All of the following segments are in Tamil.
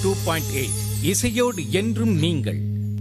டூ பாயிண்ட் எயிட் இசையோடு என்றும் நீங்கள்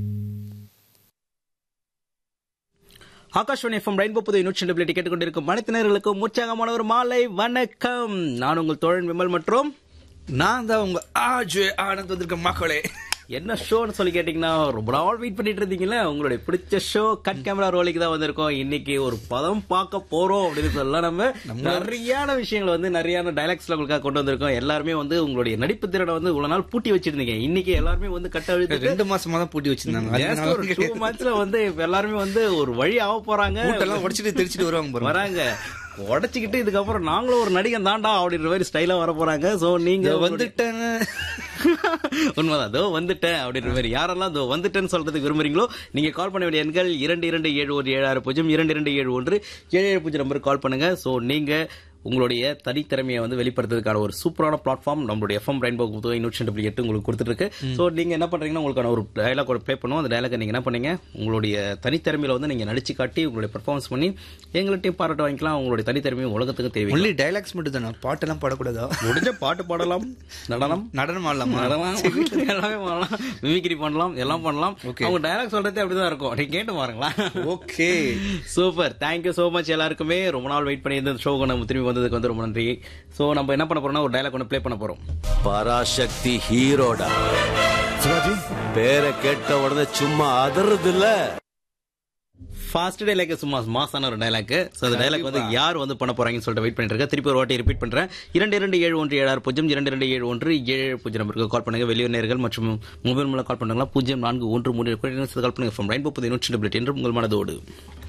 ஆகாஷ்வாணி எஃப்எம் ரெயின்போ புது நூற்றி ரெண்டு பிளேட் கேட்டுக்கொண்டிருக்கும் மனிதனர்களுக்கும் உற்சாகமான ஒரு மாலை வணக்கம் நான் உங்கள் தோழன் விமல் மற்றும் நான் தான் உங்க ஆஜே ஆனந்த் வந்திருக்க மக்களே என்ன ஷோன்னு சொல்லி கேட்டீங்கன்னா ரொம்ப நாள் வெயிட் பண்ணிட்டு இருந்தீங்களே உங்களுடைய பிடிச்ச ஷோ கட் கேமரா ரோலிக்கு தான் வந்திருக்கோம் இன்னைக்கு ஒரு பதம் பார்க்க போறோம் அப்படின்னு சொல்லலாம் நம்ம நிறையான விஷயங்கள் வந்து நிறையான டைலாக்ஸ்ல உங்களுக்காக கொண்டு வந்திருக்கோம் எல்லாருமே வந்து உங்களுடைய நடிப்பு திறனை வந்து இவ்வளவு நாள் பூட்டி வச்சிருந்தீங்க இன்னைக்கு எல்லாருமே வந்து கட்ட அழுத்து ரெண்டு மாசமா தான் பூட்டி வச்சிருந்தாங்க Just ஒரு டூ மந்த்ஸ்ல வந்து இப்ப எல்லாருமே வந்து ஒரு வழி ஆக போறாங்க கூட்டெல்லாம் உடைச்சிட்டு தெரிச்சிட்டு வருவாங்க பாருங்க வராங்க உடைச்சுக்கிட்டு இதுக்கப்புறம் நாங்களும் ஒரு நடிகன் தாண்டா அப்படின்ற மாதிரி ஸ்டைலா வர போறாங்க சோ நீங்க இதோ வந்துட்டேன் உண்மைதான் அதோ வந்துட்டேன் அப்படின்ற மாதிரி யாரெல்லாம் இதோ வந்துட்டேன்னு சொல்றதுக்கு விரும்புறீங்களோ நீங்க கால் பண்ண வேண்டிய எண்கள் இரண்டு இரண்டு ஏழு ஒரு ஏழு ஆறு பூஜ்ஜியம் இரண்டு இரண்டு ஏழு ஒன்று ஏழு ஏழு பூஜ்ஜியம் நம்பருக்கு கால் பண்ணுங்க சோ நீங்க உங்களுடைய தனித்திறமையை வந்து வெளிப்படுத்துறதுக்கான ஒரு சூப்பரான பிளாட்ஃபார்ம் நம்மளுடைய எஃப்எம் ரெயின்போ புதுவை நூற்றி ரெண்டு புள்ளி எட்டு உங்களுக்கு கொடுத்துட்டு இருக்கு ஸோ நீங்க என்ன பண்றீங்கன்னா உங்களுக்கான ஒரு டயலாக் ஒரு ப்ளே பண்ணுவோம் அந்த டயலாக் நீங்க என்ன பண்ணீங்க உங்களுடைய தனித்திறமையில வந்து நீங்க நடிச்சு காட்டி உங்களுடைய பெர்ஃபார்மன்ஸ் பண்ணி எங்கள்கிட்டயும் பாராட்டு வாங்கிக்கலாம் உங்களுடைய தனித்திறமையை உலகத்துக்கு தெரியும் ஒன்லி டைலாக்ஸ் மட்டும் தானே பாட்டெல்லாம் பாடக்கூடாதா முடிஞ்ச பாட்டு பாடலாம் நடனம் நடனம் ஆடலாமா அதெல்லாம் எல்லாமே பண்ணலாம் மிமிக்ரி பண்ணலாம் எல்லாம் பண்ணலாம் அவங்க டயலாக் சொல்றதே அப்படிதான் இருக்கும் நீங்க கேட்டு பாருங்களேன் okay super thank you so much எல்லாருக்குமே ரொம்ப நாள் வெயிட் பண்ணி இந்த ஷோக்கு நம்ம திரும்பி வந்ததுக்கு வந்து ரொம்ப நன்றி சோ நம்ம என்ன பண்ண போறோம்னா ஒரு டயலாக் ஒன்று ப்ளே பண்ண போறோம் பராசக்தி ஹீரோடா பேரை கேட்ட உடனே சும்மா அதறது இல்ல ஃபாஸ்ட் டைலாக் சும்மா மாசான ஒரு டைலாக் ஸோ அந்த டைலாக் வந்து யார் வந்து பண்ண போறாங்கன்னு சொல்லிட்டு வெயிட் பண்ணிட்டு இருக்கேன் திருப்பி ஒரு வாட்டி ரிப்பீட் பண்றேன் இரண்டு இரண்டு ஏழு ஒன்று ஏழு ஆறு பூஜ்ஜியம் இரண்டு இரண்டு ஏழு ஒன்று ஏழு ஏழு பூஜ்ஜியம் நம்பருக்கு கால் பண்ணுங்க வெளியூர் நேர்கள் மற்றும் மொபைல் மூலம் கால் பண்ணுங்களா பூஜ்ஜியம் நான்கு ஒன்று மூன்று கால் பண்ணுங்க ஃப்ரம் ரெயின்போ புதிய நூற்றி டபிள் என்று உங்கள் மனதோடு